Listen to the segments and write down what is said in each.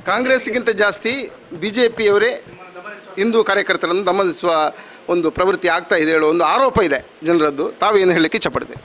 ಕಾಂಗ್ರೆಸ್ಗಿಂತ ಜಾಸ್ತಿ B J ಪಿಯವರೇ Hindu ಕಾರ್ಯಕರ್ತರನ್ನು ದಮನಿಸುವ ಒಂದು ಪ್ರವೃತ್ತಿ ಆಗ್ತಾ ಇದೆ ಹೇಳುವ ಒಂದು ಆರೋಪ ಇದೆ ಜನರದ್ದು ತಾವೇನು ಹೇಳಲಿಕ್ಕೆ ಇಚ್ಛಪಡ್ತೀವಿ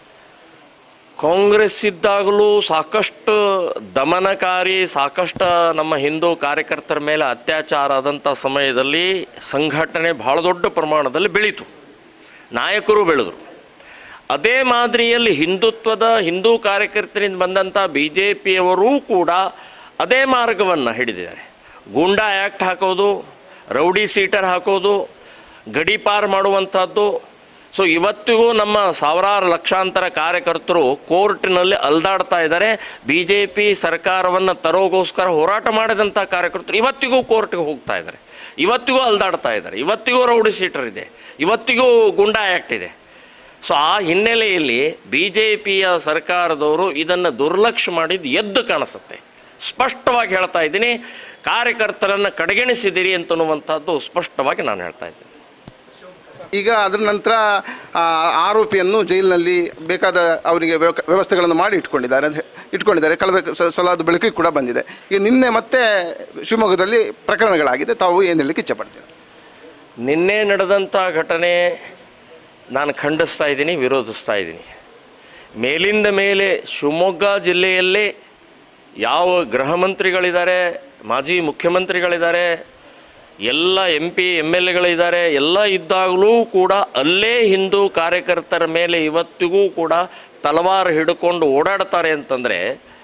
ಕಾಂಗ್ರೆಸ್ ಇದ್ದಾಗಲೂ ಸಾಕಷ್ಟು ದಮನಕಾರಿ ಸಾಕಷ್ಟು ನಮ್ಮ ಹಿಂದೂ ಕಾರ್ಯಕರ್ತರ ಮೇಲೆ ಅತ್ಯಾಚಾರ ಆದಂಥ ಸಮಯದಲ್ಲಿ ಸಂಘಟನೆ ಭಾಳ ದೊಡ್ಡ ಪ್ರಮಾಣದಲ್ಲಿ ಬೆಳೀತು ನಾಯಕರು ಬೆಳೆದರು ಅದೇ ಮಾದರಿಯಲ್ಲಿ ಹಿಂದುತ್ವದ ಹಿಂದೂ ಕಾರ್ಯಕರ್ತರಿಂದ ಬಂದಂಥ ಬಿ ಜೆ ಪಿಯವರೂ ಕೂಡ ಅದೇ ಮಾರ್ಗವನ್ನು ಹಿಡಿದಿದ್ದಾರೆ ಗೂಂಡಾ ಆ್ಯಕ್ಟ್ ಹಾಕೋದು ರೌಡಿ ಸೀಟರ್ ಹಾಕೋದು ಗಡೀಪಾರ್ ಮಾಡುವಂಥದ್ದು ಸೊ ಇವತ್ತಿಗೂ ನಮ್ಮ ಸಾವಿರಾರು ಲಕ್ಷಾಂತರ ಕಾರ್ಯಕರ್ತರು ಕೋರ್ಟಿನಲ್ಲಿ ಅಲ್ದಾಡ್ತಾ ಇದ್ದಾರೆ ಬಿ ಜೆ ಪಿ ಸರ್ಕಾರವನ್ನು ತರೋಗೋಸ್ಕರ ಹೋರಾಟ ಮಾಡಿದಂಥ ಕಾರ್ಯಕರ್ತರು ಇವತ್ತಿಗೂ ಕೋರ್ಟ್ಗೆ ಹೋಗ್ತಾ ಇದ್ದಾರೆ ಇವತ್ತಿಗೂ ಅಲ್ದಾಡ್ತಾ ಇದ್ದಾರೆ ಇವತ್ತಿಗೂ ರೌಡಿ ಸೀಟರ್ ಇದೆ ಇವತ್ತಿಗೂ ಗುಂಡಾ ಆ್ಯಕ್ಟ್ ಇದೆ ಸೊ ಆ ಹಿನ್ನೆಲೆಯಲ್ಲಿ ಬಿ ಜೆ ಪಿಯ ಸರ್ಕಾರದವರು ಇದನ್ನು ದುರ್ಲಕ್ಷ್ಯ ಮಾಡಿದ್ದು ಎದ್ದು ಕಾಣಿಸುತ್ತೆ ಸ್ಪಷ್ಟವಾಗಿ ಹೇಳ್ತಾ ಇದ್ದೀನಿ ಕಾರ್ಯಕರ್ತರನ್ನು ಕಡೆಗಣಿಸಿದಿರಿ ಅಂತನ್ನುವಂಥದ್ದು ಸ್ಪಷ್ಟವಾಗಿ ನಾನು ಹೇಳ್ತಾ ಇದ್ದೀನಿ ಈಗ ಅದರ ನಂತರ ಆ ಆರೋಪಿಯನ್ನು ಜೈಲಿನಲ್ಲಿ ಬೇಕಾದ ಅವರಿಗೆ ವ್ಯವ- ವ್ಯವಸ್ಥೆಗಳನ್ನು ಮಾಡಿ ಇಟ್ಕೊಂಡಿದ್ದಾರೆ ಅಂತ ಹೇ- ಇಟ್ಕೊಂಡಿದ್ದಾರೆ ಕಳೆದ ಸ- ಸಲ ಅದು ಬೆಳಕಿಗೆ ಕೂಡ ಬಂದಿದೆ ಈಗ ನಿನ್ನೆ ಮತ್ತೆ ಶಿವಮೊಗ್ಗದಲ್ಲಿ ಪ್ರಕರಣಗಳಾಗಿದೆ ತಾವು ಏನು ಹೇಳಲಿಕ್ಕೆ ಇಚ್ಛಪಡ್ತೀವಿ ನಿನ್ನೆ ನಡೆದಂಥ ಘಟನೆ ನಾನು ಖಂಡಿಸ್ತಾ ಇದ್ದೀನಿ ವಿರೋಧಿಸ್ತಾ ಇದ್ದೀನಿ ಮೇಲಿಂದ ಮೇಲೆ ಶಿವಮೊಗ್ಗ ಜಿಲ್ಲೆಯಲ್ಲೇ ಯಾವ ಗೃಹ ಮಂತ್ರಿಗಳಿದ್ದಾರೆ ಮಾಜಿ ಮುಖ್ಯಮಂತ್ರಿಗಳಿದ್ದಾರೆ ಎಲ್ಲ ಎಂ ಪಿ ಎಮ್ ಎಲ್ ಎಗಳಿದ್ದಾರೆ ಎಲ್ಲ ಇದ್ದಾಗಲೂ ಕೂಡ ಅಲ್ಲೇ ಹಿಂದೂ ಕಾರ್ಯಕರ್ತರ ಮೇಲೆ ಇವತ್ತಿಗೂ ಕೂಡ ತಲವಾರು ಹಿಡ್ಕೊಂಡು ಓಡಾಡ್ತಾರೆ ಅಂತಂದರೆ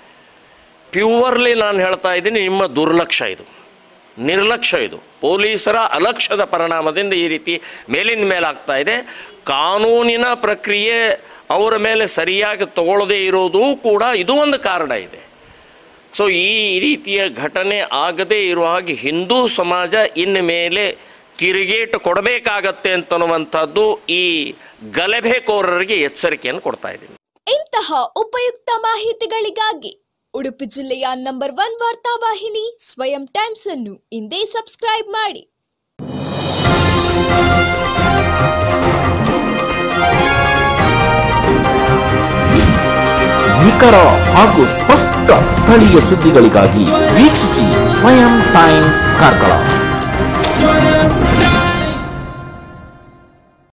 ಪ್ಯೂರ್ಲಿ ನಾನು ಹೇಳ್ತಾ ಇದ್ದೀನಿ ನಿಮ್ಮ ದುರ್ಲಕ್ಷ್ಯ ಇದು ನಿರ್ಲಕ್ಷ್ಯ ಇದು ಪೊಲೀಸರ ಅಲಕ್ಷ್ಯದ ಪರಿಣಾಮದಿಂದ ಈ ರೀತಿ ಮೇಲಿನ ಮೇಲೆ ಆಗ್ತಾ ಇದೆ ಕಾನೂನಿನ ಪ್ರಕ್ರಿಯೆ ಅವರ ಮೇಲೆ ಸರಿಯಾಗಿ ತಗೊಳ್ಳದೇ ಇರೋದು ಕೂಡ ಇದು ಒಂದು ಕಾರಣ ಇದೆ ಸೊ ಈ ರೀತಿಯ ಘಟನೆ ಆಗದೇ ಇರುವ ಹಾಗೆ ಹಿಂದೂ ಸಮಾಜ ಇನ್ನು ಮೇಲೆ ತಿರುಗೇಟು ಕೊಡಬೇಕಾಗತ್ತೆ ಅಂತನ್ನುವಂಥದ್ದು ಈ ಗಲಭೆಕೋರರಿಗೆ ಎಚ್ಚರಿಕೆಯನ್ನು ಕೊಡ್ತಾ ಇದ್ದೀನಿ ಇಂತಹ ಉಪಯುಕ್ತ ಮಾಹಿತಿಗಳಿಗಾಗಿ ಉಡುಪಿ ಜಿಲ್ಲೆಯ ನಂಬರ್ ಒನ್ ವಾರ್ತಾವಾಹಿನಿ ಸ್ವಯಂ ಟೈಮ್ಸ್ ಅನ್ನು ಇಂದೇ ಸಬ್ಸ್ಕ್ರೈಬ್ ಮಾಡಿ ನಿಖರ ಹಾಗೂ ಸ್ಪಷ್ಟ ಸ್ಥಳೀಯ ಸುದ್ದಿಗಳಿಗಾಗಿ ವೀಕ್ಷಿಸಿ ಸ್ವಯಂ ಟೈಮ್ಸ್ ಕಾರ್ಕಳ Swayam